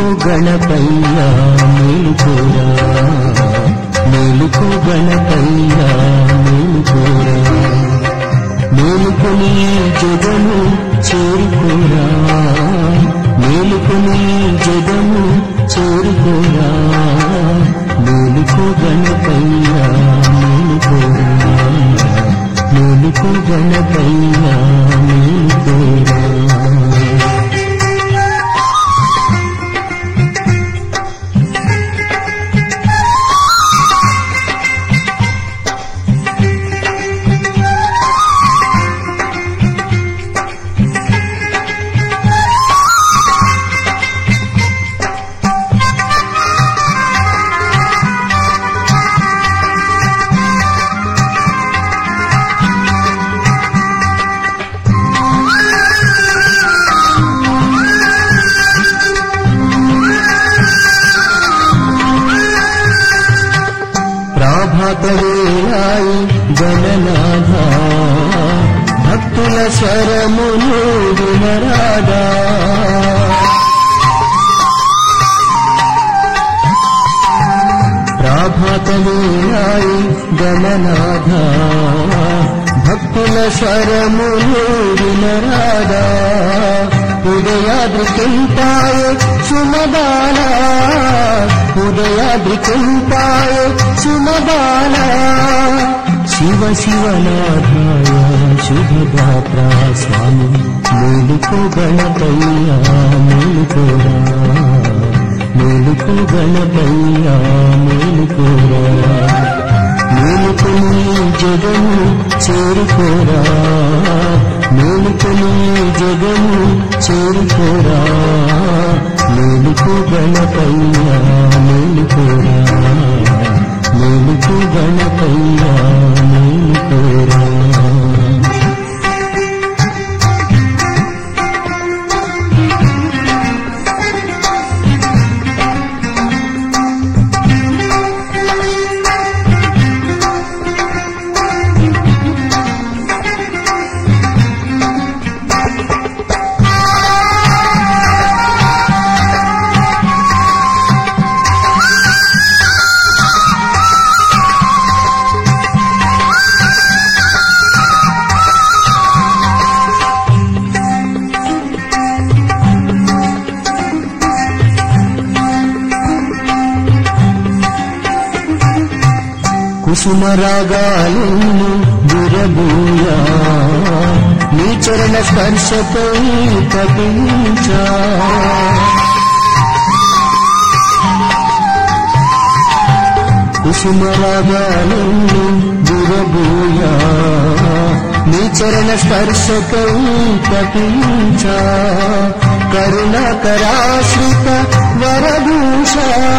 గణపయ్య మేలుకోరా మేలుకో గణపయ్య మేలుకోరా మేలుకొని జగము చేరుకోరా మేలుకొని జగము చేరుకోరా మేలుకో గణపయ్య మేలుకోరా మేలుకో గణపయ్య మేలుకోరా ప్రాభాత వేళాయి గణనాథ భక్తుల స్వరమును వినరాదా ప్రాభాత వేళాయి గణనాథ భక్తుల స్వరమును వినరాదా ఉదయాద్రికింతాయ సుమదాన ఉదయాద్రికింతాయ సుమదాన శివ శివనాథాయ శుభదాత్ర స్వామి మేలుకో గణపయ్య మేలుకోరా మేలుకో గణపయ్య మేలుకోరా మేలుకొని జగము చేరుకోరా మేలుకొని జగము చేరుకోరా మేలుకు గణపయ్య మేలుకోరా మేలుకు గణపయ్య మేలుకోరా కుసుమరాగాలను విరబూయా నీ చరణ స్పర్శతో తపించా కుసుమరాగాలను విరబూయా నీ చరణ స్పర్శతో తపించా కరుణాకరాశ్రిత వరభూష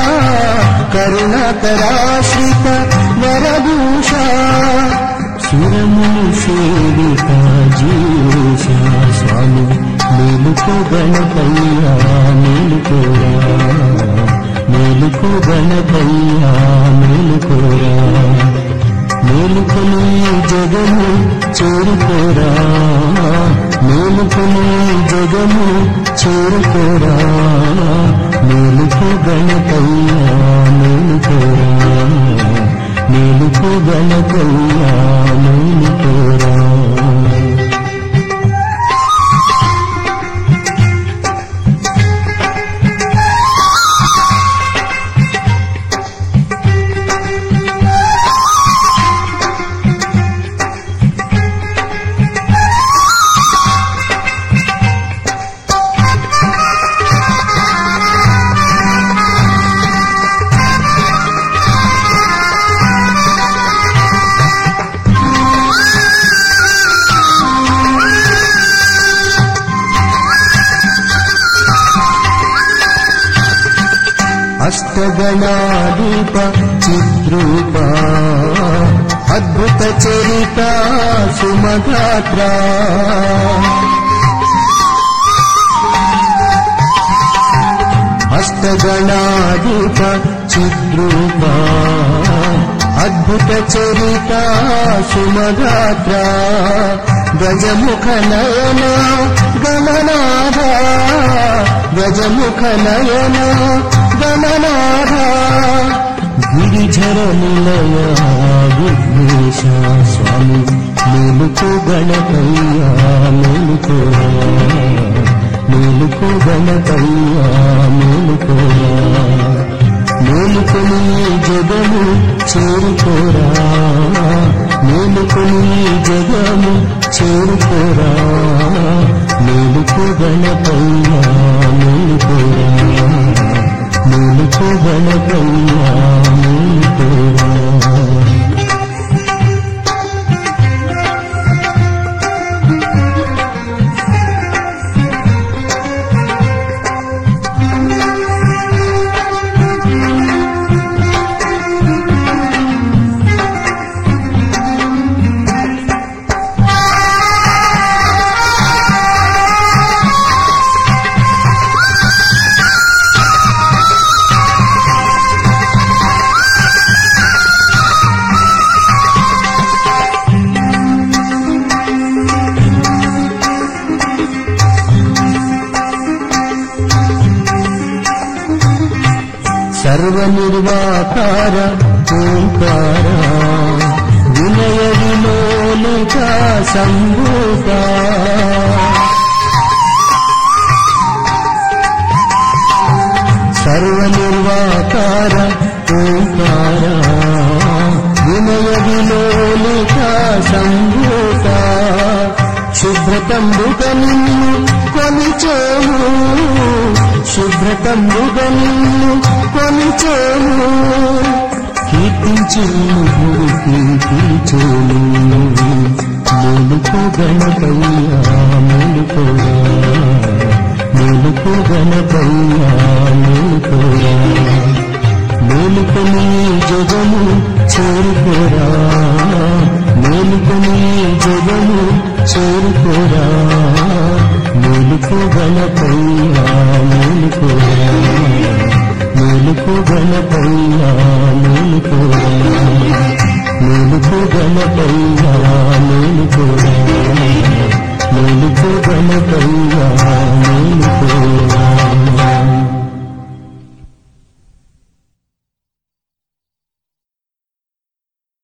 కరుణాకరాశ్రిత వరభూష సురమును సేవిత జీవేశ స్వామి మేలుకో గణపయ్య మేలుకోరా మేలుకో గణపయ్య మేలుకోరా మేలుకొని జగము చేరుకోరా మేలుకొని జగము చేరుకోరా మేలుకో గణపయ్య మేలుకోరా మేలుకో గణపయ్య మేలుకోరా అష్టగణాదీప చిద్రూప అద్భుత చరిత సుమగాత్ర అష్టగణాదీప చిద్రూప అద్భుత చరిత సుమగాత్ర గజముఖ నయన గమనాథ గజముఖ నయన గమనాథ గిరిజర నిలయ విఘ్నేశ స్వామి మేలుకు గణపయ్య మేలుకో మేలుకు గణపయ్య మేలుకో మేలుకొని జగము చేరుకోరా మేలుకొని జగము చేరుకోరా మేలుకు గణపయ్య మేలుకోరా మేలుకు గణపయ్య మేలుకోరా సర్వనిర్వాకార ఓంకార వినయ విలోలిక సంభూత సర్వనిర్వాకార ఓంకార వినయ విలోలిక సంభూత శుభ్రతంబుగ నిన్ను కొలిచేము శుభ్రతంబుగ నిన్ను కొలిచేము కీర్తించేము గురికి పిలిచేము మేలుకో గణపయ్య మేలుకోరా మేలుకో గణపయ్య మేలుకోరా మేలుకొని జగము చేరుకోరా మేలుకొని జగము చేరుకోరా మేలుకో గణపయ్య మేలుకోరా మేలుకో గణపయ్య మేలుకోరా మేలుకో గణపయ్య మేలుకోరా మేలుకో గణపయ్య మేలుకోరా